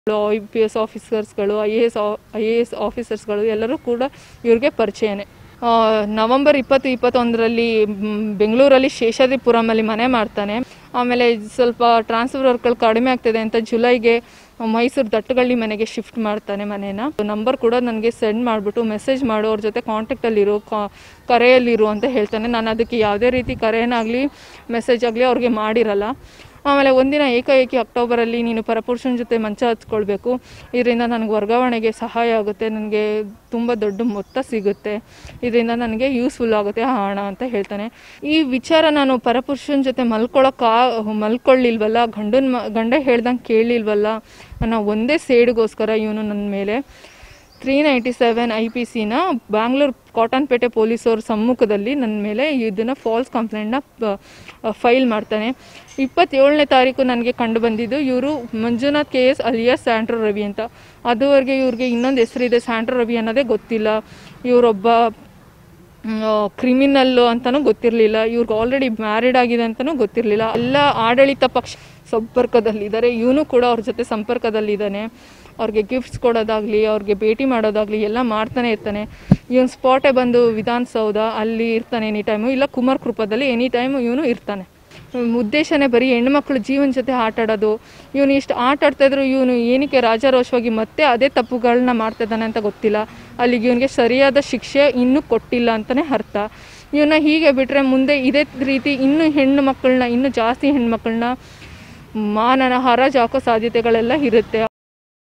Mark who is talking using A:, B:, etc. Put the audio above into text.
A: I P S ಆಫೀಸರ್ಸ್ಗಳು I A S I A S ಆಫೀಸರ್ಸ್ಗಳು ಎಲ್ಲರೂ ಕೂಡ ಇವ್ರಿಗೆ ಪರಿಚಯನೇ ಆ, ನವಂಬರ್ ಇಪ್ಪತ್ತು ಇಪ್ಪತ್ತೊಂದರಲ್ಲಿ ಮ್, ಬೆಂಗಳೂರಲ್ಲಿ ಶೇಷಾದ್ರಿಪುರಮಲ್ಲಿ ಮನೆ ಮಾಡ್ತಾನೆ ಆಮೇಲೆ ಸ್ವಲ್ಪ ಟ್ರಾನ್ಸ್ಫರ್ ವರ್ಕ್ಗಳು ಕಡಿಮೆ ಆಗ್ತಿದೆ ಅಂತ ಜುಲೈಗೆ ಮೈಸೂರು ದಟ್ಟಗಳ್ಳಿ ಮನೆಗೆ ಶಿಫ್ಟ್ ಮಾಡ್ತಾನೆ ಮನೇನ ನಂಬರ್ ಕೂಡ ನನಗೆ ಸೆಂಡ್ ಮಾಡಿಬಿಟ್ಟು ಮೆಸೇಜ್ ಮಾಡು ಅವ್ರ ಜೊತೆ ಕಾಂಟ್ಯಾಕ್ಟಲ್ಲಿರು ಕಾ ಕರೆಯಲ್ಲಿರು ಅಂತ ಹೇಳ್ತಾನೆ ನಾನು ಅದಕ್ಕೆ ಯಾವುದೇ ರೀತಿ ಕರೆಯನ್ನಾಗಲಿ ಮೆಸೇಜ್ ಆಗಲಿ ಅವ್ರಿಗೆ ಮಾಡಿರಲ್ಲ ಆಮೇಲೆ ಒಂದಿನ ಏಕಾಏಕಿ ಅಕ್ಟೋಬರಲ್ಲಿ ನೀನು ಪರಪುರುಷನ ಜೊತೆ ಮಂಚ ಹಚ್ಕೊಳ್ಬೇಕು ಇದರಿಂದ ನನಗೆ ವರ್ಗಾವಣೆಗೆ ಸಹಾಯ ಆಗುತ್ತೆ ನನಗೆ ತುಂಬ ದೊಡ್ಡ ಮೊತ್ತ ಸಿಗುತ್ತೆ ಇದರಿಂದ ನನಗೆ ಯೂಸ್ಫುಲ್ ಆಗುತ್ತೆ ಆ ಹಣ ಅಂತ ಹೇಳ್ತಾನೆ ಈ ವಿಚಾರ ನಾನು ಪರಪುರುಷನ ಜೊತೆ ಮಲ್ಕೊಳಕ್ಕಾ ಮಲ್ಕೊಳ್ಳಿಲ್ವಲ್ಲ ಗಂಡನ ಮ ಗಂಡ ಹೇಳ್ದಂಗೆ ಕೇಳಲಿಲ್ವಲ್ಲ ಅನ್ನೋ ಒಂದೇ ಸೇಡಿಗೋಸ್ಕರ ಇವನು ನನ್ನ ಮೇಲೆ three ninety seven I P ಸಿನ ಬ್ಯಾಂಗ್ಳೂರು ಕಾಟನ್ಪೇಟೆ ಪೊಲೀಸವ್ರ ಸಮ್ಮುಖದಲ್ಲಿ ನನ್ನ ಮೇಲೆ ಇದನ್ನು ಫಾಲ್ಸ್ ಕಂಪ್ಲೇಂಟ್ನ ಫೈಲ್ ಮಾಡ್ತಾನೆ ಇಪ್ಪತ್ತೇಳನೇ ತಾರೀಕು ನನಗೆ ಕಂಡು ಬಂದಿದ್ದು ಇವರು Manjunath K S alias Santro Ravi ಅಂತ ಅದುವರೆಗೆ ಇವ್ರಿಗೆ ಇನ್ನೊಂದು ಹೆಸರಿದೆ ಸ್ಯಾಂಟ್ರೋ ರವಿ ಅನ್ನೋದೇ ಗೊತ್ತಿಲ್ಲ ಇವರೊಬ್ಬ ಕ್ರಿಮಿನಲ್ಲು ಅಂತಲೂ ಗೊತ್ತಿರಲಿಲ್ಲ ಇವ್ರಿಗೆ ಆಲ್ರೆಡಿ ಮ್ಯಾರಿಡ್ ಆಗಿದೆ ಅಂತಲೂ ಗೊತ್ತಿರಲಿಲ್ಲ ಎಲ್ಲ ಆಡಳಿತ ಪಕ್ಷ ಸಂಪರ್ಕದಲ್ಲಿದ್ದಾರೆ ಇವನು ಕೂಡ ಅವ್ರ ಜೊತೆ ಸಂಪರ್ಕದಲ್ಲಿದ್ದಾನೆ ಅವ್ರಿಗೆ ಗಿಫ್ಟ್ಸ್ ಕೊಡೋದಾಗಲಿ ಅವ್ರಿಗೆ ಭೇಟಿ ಮಾಡೋದಾಗಲಿ ಎಲ್ಲ ಮಾಡ್ತಾನೆ ಇರ್ತಾನೆ ಇವನು ಸ್ಪಾಟೇ ಬಂದು ವಿಧಾನಸೌಧ ಅಲ್ಲಿ ಇರ್ತಾನೆ ಎನಿ ಟೈಮು ಇಲ್ಲ ಕುಮಾರ್ ಕೃಪದಲ್ಲಿ ಎನಿ ಟೈಮು ಇವನು ಇರ್ತಾನೆ ಹ್ಮ್, ಉದ್ದೇಶನೇ ಬರೀ ಹೆಣ್ಮಕ್ಳು ಜೀವನ ಜೊತೆ ಆಟ ಆಡೋದು ಇವನು ಇಷ್ಟು ಆಟ ಆಡ್ತಾ ಇದ್ರು ಇವನು ಏನಕ್ಕೆ ರಾಜಾರೋಷವಾಗಿ ಮತ್ತೆ ಅದೇ ತಪ್ಪುಗಳನ್ನ ಮಾಡ್ತಾ ಇದ್ದಾನೆ ಅಂತ ಗೊತ್ತಿಲ್ಲ ಅಲ್ಲಿಗೆ ಇವನಿಗೆ ಸರಿಯಾದ ಶಿಕ್ಷೆ ಇನ್ನೂ ಕೊಟ್ಟಿಲ್ಲ ಅಂತಲೇ ಅರ್ಥ ಇವನ್ನ ಹೀಗೆ ಬಿಟ್ಟರೆ ಮುಂದೆ ಇದೇ ರೀತಿ ಇನ್ನೂ ಹೆಣ್ಣು ಮಕ್ಕಳನ್ನ ಇನ್ನೂ ಜಾಸ್ತಿ ಹೆಣ್ಮಕ್ಳನ್ನ ಮಾನನ ಹರಾಜು ಹಾಕೋ ಸಾಧ್ಯತೆಗಳೆಲ್ಲ ಇರುತ್ತೆ